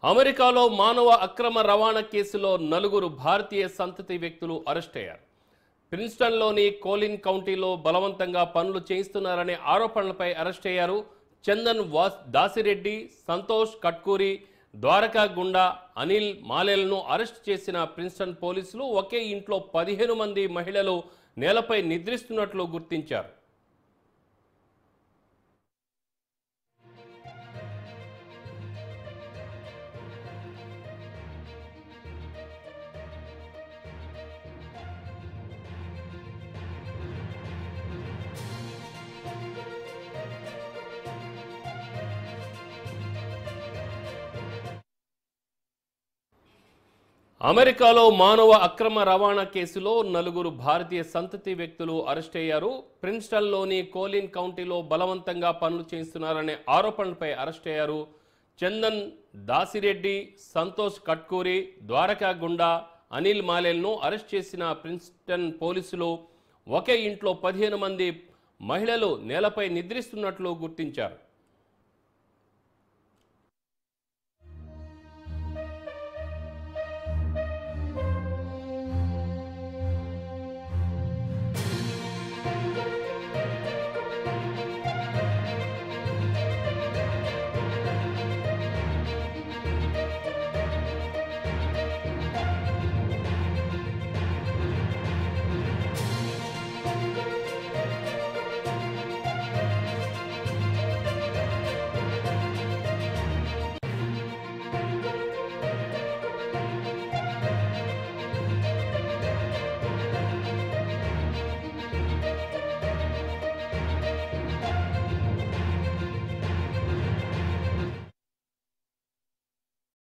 అమెరికాలో మానవ అక్రమ రవాణా కేసులో నలుగురు భారతీయ సంతతి వ్యక్తులు అరెస్ట్ అయ్యారు ప్రిన్స్టన్లోని కోలిన్ కౌంటీలో బలవంతంగా పనులు చేయిస్తున్నారనే ఆరోపణలపై అరెస్ట్ అయ్యారు చందన్ వాస్ దాసిరెడ్డి సంతోష్ కట్కూరి ద్వారకా గుండా అనిల్ మాలేలను అరెస్ట్ చేసిన ప్రిన్స్టన్ పోలీసులు ఒకే ఇంట్లో పదిహేను మంది మహిళలు నేలపై నిద్రిస్తున్నట్లు గుర్తించారు అమెరికాలో మానవ అక్రమ రవాణా కేసులో నలుగురు భారతీయ సంతతి వ్యక్తులు అరెస్ట్ అయ్యారు ప్రిన్స్టన్లోని కోలిన్ కౌంటీలో బలవంతంగా పనులు చేయిస్తున్నారనే ఆరోపణలపై అరెస్ట్ అయ్యారు చందన్ దాసిరెడ్డి సంతోష్ కట్కూరి ద్వారకా గుండా అనిల్ మాలేల్ను అరెస్ట్ చేసిన ప్రిన్స్టన్ పోలీసులు ఒకే ఇంట్లో పదిహేను మంది మహిళలు నేలపై నిద్రిస్తున్నట్లు గుర్తించారు